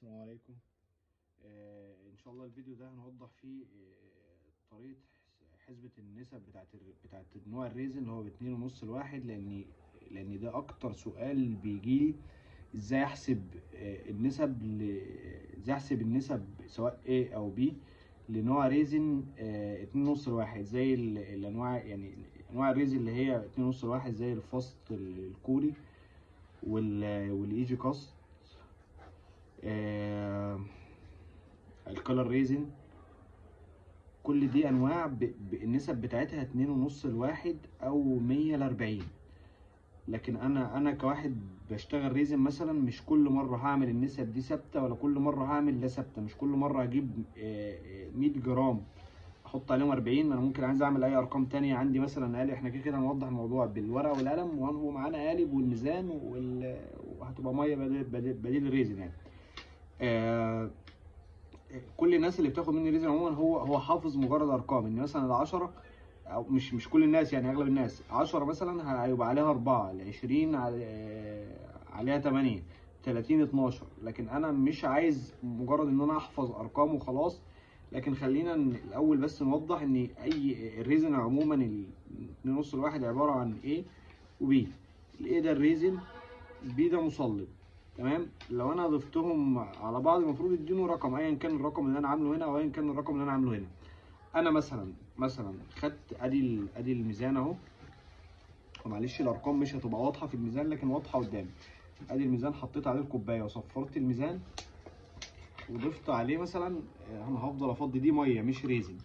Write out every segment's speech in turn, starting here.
السلام عليكم آه ان شاء الله الفيديو ده هنوضح فيه آه طريقه حسبه النسب بتاعت بتاعت نوع الريزن اللي هو باتنين ونص الواحد لان لان ده اكتر سؤال بيجيلي ازاي احسب آه النسب ل... ازاي احسب النسب سواء A او B لنوع ريزن آه اتنين ونص الواحد زي ال... الانواع يعني انواع الريزن اللي هي اتنين ونص الواحد زي الفاست الكوري وال والايجي كاست آه الكالر ريزن كل دي انواع ب... ب... النسب بتاعتها اتنين ونص الواحد او مية لاربعين لكن انا انا كواحد بشتغل ريزن مثلا مش كل مره هعمل النسب دي ثابته ولا كل مره هعمل ده ثابته مش كل مره هجيب مية جرام احط عليهم 40 انا ممكن عايز اعمل اي ارقام تانية عندي مثلا قالب احنا كده كده هنوضح الموضوع بالورقه والقلم وهو معانا قالب والميزان وال... وهتبقى ميه بديل, بديل, بديل الريزن يعني آه كل الناس اللي بتاخد مني ريزن عموما هو هو حافظ مجرد ارقام ان مثلا ال 10 او مش مش كل الناس يعني اغلب الناس 10 مثلا هيبقى عليها 4 ال 20 عليها 8 30 12 لكن انا مش عايز مجرد ان انا احفظ ارقام وخلاص لكن خلينا الاول بس نوضح ان اي الريزن عموما ال نص الواحد عباره عن A و B الايه ده الريزن B ده مصلب تمام لو انا ضفتهم على بعض المفروض يدينوا رقم ايا كان الرقم اللي انا عامله هنا او ايا كان الرقم اللي انا عامله هنا انا مثلا مثلا خدت ادي ادي الميزان اهو ومعلش الارقام مش هتبقى واضحه في الميزان لكن واضحه قدامي ادي الميزان حطيت عليه الكوبايه وصفرت الميزان وضفت عليه مثلا انا هفضل افضي دي ميه مش ريزن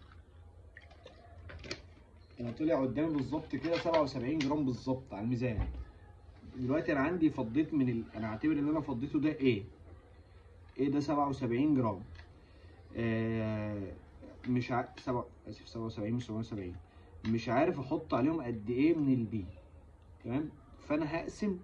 انا طلع قدامي بالظبط كده 77 جرام بالظبط على الميزان دلوقتي انا عندي فضيت من ال... انا هعتبر ان انا فضيته ده ايه ايه ده 77 جرام آه مش ع... سبع... اسف 77 مش 77 مش عارف احط عليهم قد ايه من البي تمام فانا هقسم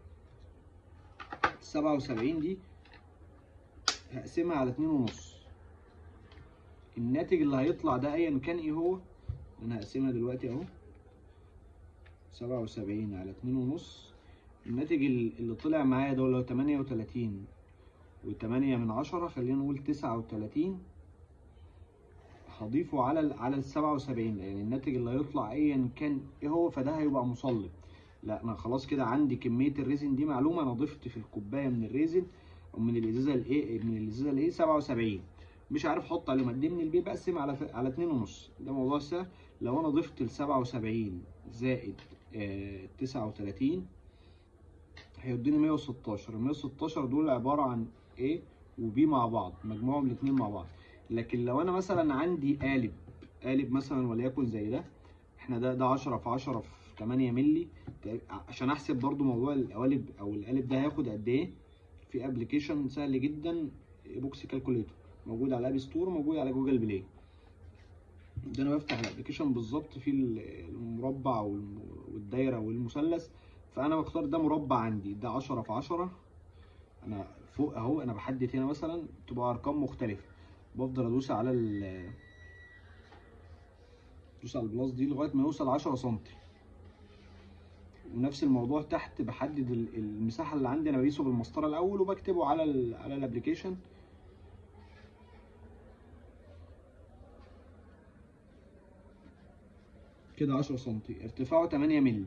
77 دي هقسمها على اتنين ونص الناتج اللي هيطلع ده ايا كان ايه هو انا هقسمها دلوقتي اهو سبعة وسبعين على اتنين ونص الناتج اللي طلع معايا ده اللي هو تمانية وتلاتين وتمانية من عشرة خلينا نقول تسعة وتلاتين هضيفه على ال على السبعة وسبعين يعني الناتج اللي هيطلع ايا كان ايه هو فده هيبقى مصلب لا انا خلاص كده عندي كمية الريزن دي معلومة انا ضفت في الكوباية من الريزن ومن الازازه الايه من الازازه الايه 77 مش عارف احط عليهم قد ايه من البي بقسم على على 2 ونص ده موضوع سهل لو انا ضفت ال 77 زائد آه 39 هيديني 116 ال 116 دول عباره عن A وB مع بعض مجموعهم الاثنين مع بعض لكن لو انا مثلا عندي قالب قالب مثلا وليكن زي ده احنا ده ده 10 في 10 في 8 مللي عشان احسب برضو موضوع القوالب او القالب ده هياخد قد ايه في ابلكيشن سهل جدا بوكس كالكوليتور موجود على اب ستور وموجود على جوجل بلاي ده انا بفتح الابلكيشن بالظبط في المربع والدايره والمثلث فانا بختار ده مربع عندي ده 10 في 10 انا فوق اهو انا بحدد هنا مثلا تبقى ارقام مختلفه بفضل ادوس على ال ادوس على البلاس دي لغايه ما يوصل 10 سم ونفس الموضوع تحت بحدد المساحه اللي عندي انا بقيسه بالمسطره الاول وبكتبه على ال على الابلكيشن كده 10 سم ارتفاعه 8 مللي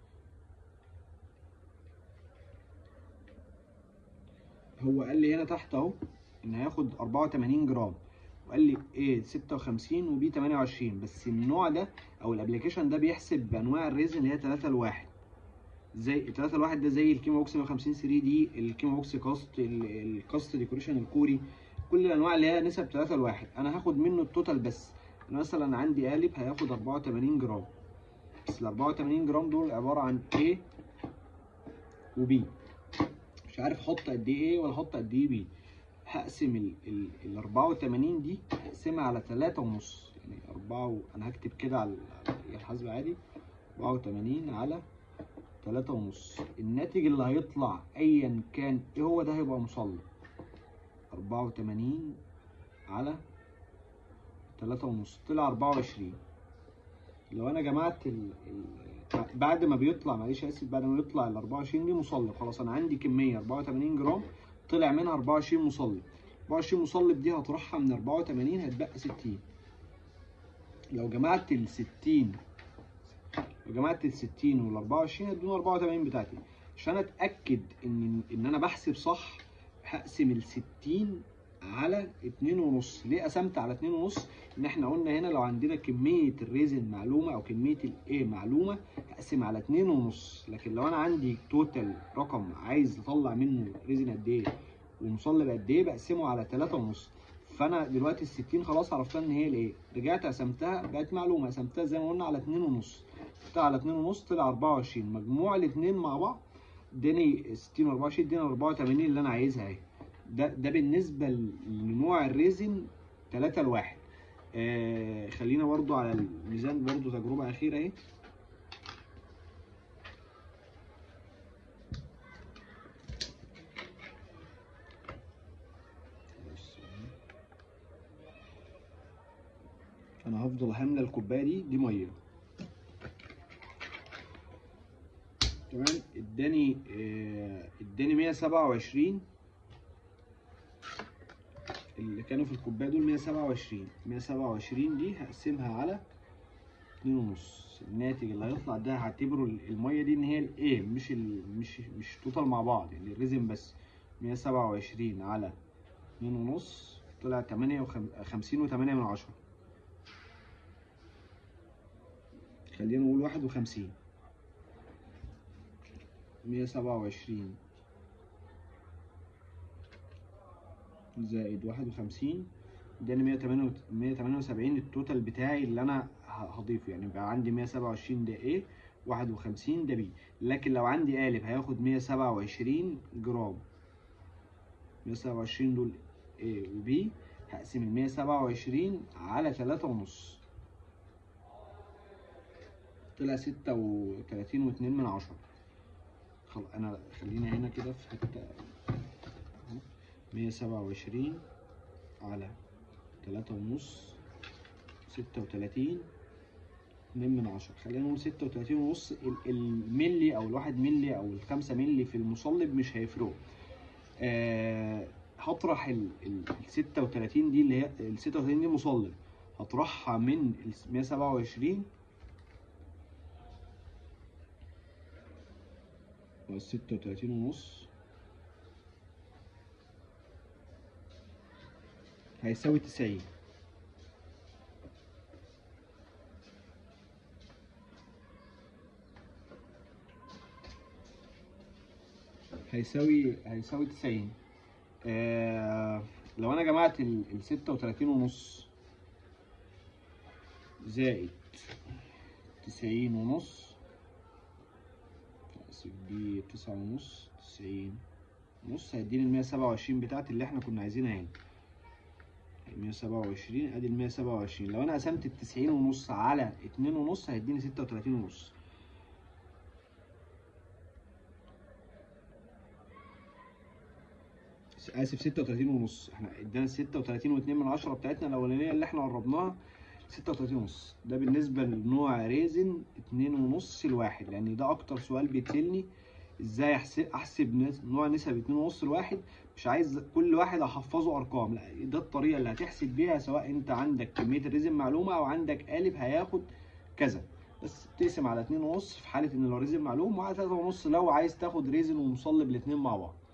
هو قال لي هنا تحت اهو ان هياخد 84 جرام وقال لي ايه 56 وبي 28 بس النوع ده او الابلكيشن ده بيحسب بانواع الريزن اللي هي 3 لواحد زي 3 لواحد ده زي الكيمو بوكس 150 3 دي الكيمو بوكس كاست الكاست ديكوريشن الكوري كل الانواع اللي هي نسب 3 لواحد انا هاخد منه التوتال بس انا مثلا عندي قالب هياخد 84 جرام بس ال 84 جرام دول عباره عن A و B مش عارف احط قد ايه A ولا احط قد ايه B هقسم ال ال ال 84 دي هقسمها على 3 ونص يعني 4 و... انا هكتب كده على الحاسبه عادي 84 على تلاتة ونص الناتج اللي هيطلع ايا كان ايه هو ده هيبقى مصلب اربعة وتمانين على تلاتة ونص طلع اربعة وعشرين لو انا جمعت ال... ال... بعد ما بيطلع معلش اسف بعد ما بيطلع ال 24 دي مصلب خلاص انا عندي كميه 84 جرام طلع منها 24 مصلب 24 مصلب دي هطرحها من 84 هتبقى 60 لو جمعت ال 60 لو جمعت ال 60 وال 24 هتدوني 84 بتاعتي عشان اتاكد ان ان انا بحسب صح هقسم ال 60 على 2 ونص ليه قسمت على 2 ونص ان احنا قلنا هنا لو عندنا كميه الريزن معلومه او كميه الايه معلومه هقسم على 2 ونص لكن لو انا عندي توتال رقم عايز اطلع منه ريزن قد ايه ومصلب قد ايه بقسمه على 3 ونص فانا دلوقتي ال 60 خلاص عرفتها ان هي الايه رجعت قسمتها بقت معلومه قسمتها زي ما قلنا على 2 ونص قسمتها على 2 ونص طلع 24 مجموع الاثنين مع بعض اداني 60 و24 اداني 84 اللي انا عايزها اهي ده ده بالنسبه لنوع الريزن 3 لواحد آه خلينا برضو على الميزان برضو تجربه اخيره اهي انا هفضل هملى الكوبايه دي دي ميه تمام اداني آه، اداني 127 اللي كانوا في الكوبايه دول 127 127 دي هقسمها على 2 ونص الناتج اللي هيطلع ده هعتبره الميه دي ان هي الايه مش ال مش مش توتال مع بعض يعني الريزن بس 127 على 2 ونص طلع 58 و8 من عشرة خلينا نقول 51 127 زائد 51 اداني 178 التوتال بتاعي اللي انا هضيفه يعني بقى عندي 127 ده A 51 ده B لكن لو عندي قالب هياخد 127 جرام 127 دول A و B هقسم ال 127 على 3 ونص طلع 36 و2 من عشرة خل... انا خلينا هنا كده في حته مية سبعة وعشرين على تلاتة ونص ستة وتلاتين اتنين من عشرة خلينا نقول ستة وتلاتين ونص الملي أو الواحد ملي أو الخمسة ملي في المصلب مش هيفرقوا آه هطرح ال ستة وتلاتين دي اللي هي ال ستة وتلاتين دي مصلب هطرحها من المية سبعة وعشرين ستة وتلاتين ونص هيساوي تسعين هيساوي هيساوي تسعين آه لو انا جمعت الستة وتلاتين ونص زائد تسعين ونص احسب دي تسعة ونص تسعين ونص هيديني المية سبعة وعشرين بتاعتي اللي احنا كنا عايزينها هنا مية سبعة وعشرين ادي المية سبعة وعشرين لو انا قسمت التسعين ونص على اتنين ونص هيديني ستة وتلاتين ونص اسف ستة وتلاتين ونص احنا ادانا ستة وتلاتين واتنين من عشرة بتاعتنا الاولانية اللي احنا قربناها ستة وتلاتين ونص ده بالنسبة لنوع ريزن اتنين ونص لواحد لان ده اكتر سؤال بيتسألني ازاي احسب احسب نوع نسب اتنين ونص لواحد مش عايز كل واحد احفظه ارقام لا ده الطريقة اللي هتحسب بيها سواء انت عندك كمية الريزن معلومة او عندك قالب هياخد كذا بس تقسم على اتنين ونص في حالة ان لو ريزن معلوم وعلى تلاتة ونص لو عايز تاخد ريزن ومصلب الاتنين مع بعض